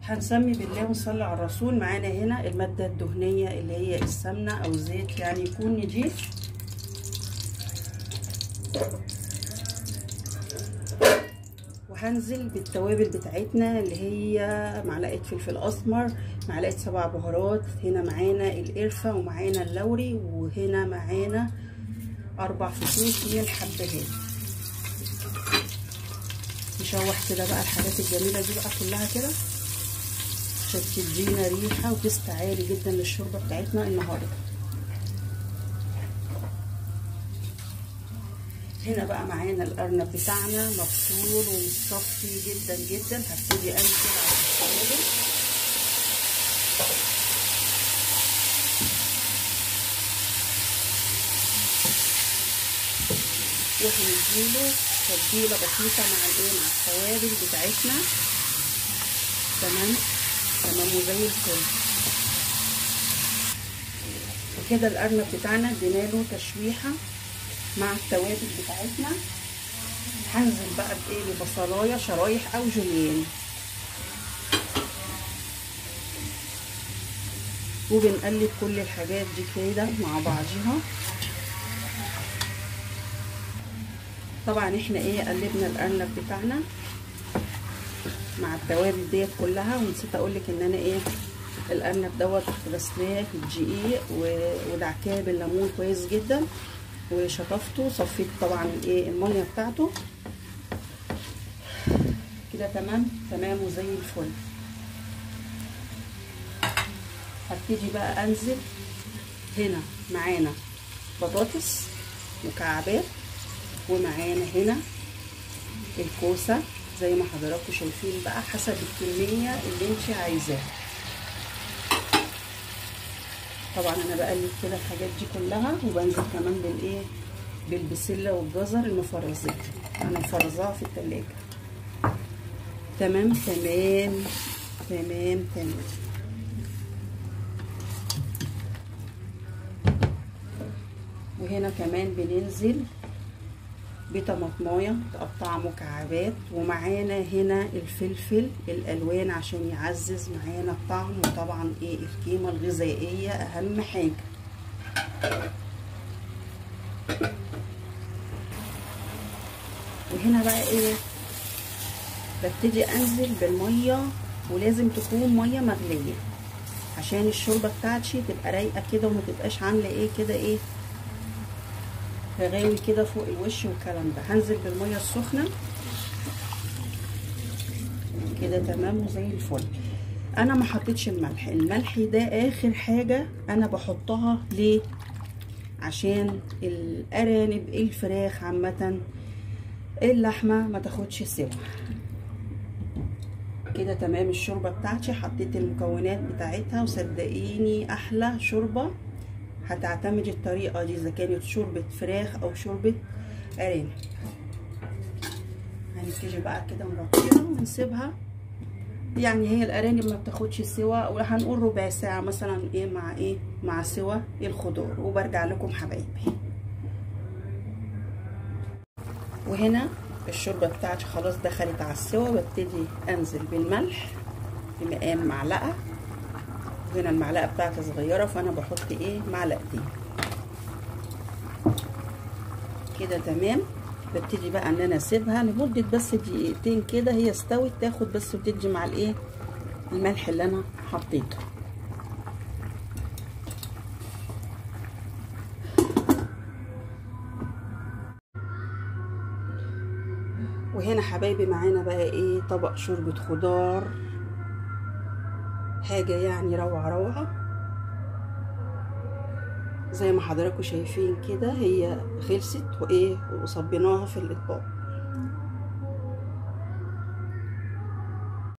هنسمي بالله ونصلي على الرسول معانا هنا المادة الدهنية اللي هي السمنة او الزيت يعني يكون نضيف وهنزل بالتوابل بتاعتنا اللي هي معلقة فلفل اسمر معلقة سبع بهارات هنا معانا القرفة ومعانا اللوري وهنا معانا اربع فصوص من الحبهان نشوح كده بقى الحاجات الجميلة دي بقى كلها كده عشان تدينا ريحة وتست عالي جدا للشوربة بتاعتنا النهاردة هنا بقى معانا الارنب بتاعنا مغسول ومصفي جدا جدا هبتدي انزل على التوابل وهنديله تتبيله بسيطه مع الايه مع التوابل بتاعتنا تمام تمام وزي الفل وكده الارنب بتاعنا اديناله تشويحه مع التوابل بتاعتنا هنزل بقى بايه ببصلايه شرايح او جوليان وبنقلب كل الحاجات دي كده مع بعضيها طبعا احنا ايه قلبنا الارنب بتاعنا مع التوابل ديت كلها ونسيت اقولك ان انا ايه الارنب دوت غسلاه بالدقيق ودعكاه بالليمون كويس جدا وشطفته صفيت طبعا الايه الميه بتاعته كده تمام تمام وزي الفل هبتدي بقى انزل هنا معانا بطاطس مكعبات ومعانا هنا الكوسه زي ما حضراتكم شايفين بقى حسب الكميه اللي انت عايزاها طبعا انا بقلب كده الحاجات دي كلها وبنزل كمان بالايه بالبسله والجزر المفرزات انا مفرزاها في التلاجة تمام تمام تمام تمام وهنا كمان بننزل بطماطمايه متقطعه مكعبات ومعانا هنا الفلفل الالوان عشان يعزز معانا الطعم وطبعا ايه القيمه الغذائيه اهم حاجه وهنا بقى ايه ببتدي انزل بالميه ولازم تكون ميه مغليه عشان الشوربه بتاعتي تبقى رايقه كده وما تبقاش عامله ايه كده ايه رغاوي كده فوق الوش والكلام ده هنزل بالميه السخنه كده تمام وزي الفل انا ما حطيتش الملح الملح ده اخر حاجه انا بحطها ليه عشان الارانب الفراخ عامه اللحمه ما تاخدش سوا كده تمام الشوربه بتاعتي حطيت المكونات بتاعتها وصدقيني احلى شوربه هتعتمد الطريقة دي إذا كانت شوربة فراخ أو شوربة أرانب هنبتدي بقى كده نغطيها ونسيبها يعني هي الأرانب ما بتاخدش سوا وهنقول ربع ساعة مثلا إيه مع إيه مع سوا الخضار وبرجع لكم حبايبي وهنا الشوربة بتاعتي خلاص دخلت على السوا ببتدي أنزل بالملح بمقام معلقة هنا المعلقه بتاعتي صغيره فانا بحط ايه معلقتين كده تمام ببتدي بقى ان انا اسيبها لمده بس دقيقتين كده هي استوت تاخد بس وتدي مع الايه الملح اللي انا حطيته وهنا حبايبي معانا بقى ايه طبق شوربه خضار حاجة يعني روعة روعة زي ما حضراتكم شايفين كده هي خلصت وايه وصبيناها في الاطباق